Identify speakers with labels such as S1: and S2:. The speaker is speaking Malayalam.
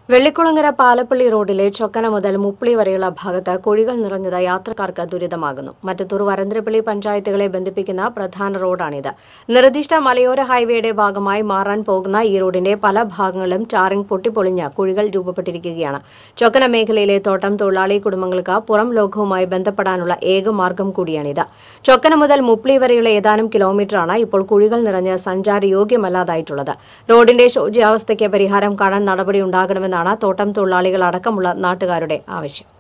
S1: വെള്ളിക്കുളങ്ങര പാലപ്പള്ളി റോഡിലെ ചൊക്കന മുതൽ മുപ്ലി വരെയുള്ള ഭാഗത്ത് കുഴികൾ നിറഞ്ഞത് യാത്രക്കാർക്ക് ദുരിതമാകുന്നു മറ്റത്തൂർ വരന്തരപ്പള്ളി പഞ്ചായത്തുകളെ ബന്ധിപ്പിക്കുന്ന പ്രധാന റോഡാണിത് നിർദ്ദിഷ്ട മലയോര ഹൈവേയുടെ ഭാഗമായി മാറാൻ പോകുന്ന ഈ റോഡിന്റെ പല ഭാഗങ്ങളിലും ടാറിംഗ് പൊട്ടിപ്പൊളിഞ്ഞ് കുഴികൾ രൂപപ്പെട്ടിരിക്കുകയാണ് ചൊക്കന മേഖലയിലെ തോട്ടം തൊഴിലാളി കുടുംബങ്ങൾക്ക് പുറം ലോകവുമായി ബന്ധപ്പെടാനുള്ള ഏക മാർഗം കൂടിയാണിത് ചൊക്കന മുതൽ മുപ്ലി വരെയുള്ള ഏതാനും കിലോമീറ്ററാണ് ഇപ്പോൾ കുഴികൾ നിറഞ്ഞ് സഞ്ചാരയോഗ്യമല്ലാതായിട്ടുള്ളത് റോഡിന്റെ ശോച്യാവസ്ഥയ്ക്ക് പരിഹാരം കാണാൻ നടപടി ഉണ്ടാകണമെന്നാണ് തോട്ടം തൊഴിലാളികൾ അടക്കമുള്ള നാട്ടുകാരുടെ ആവശ്യം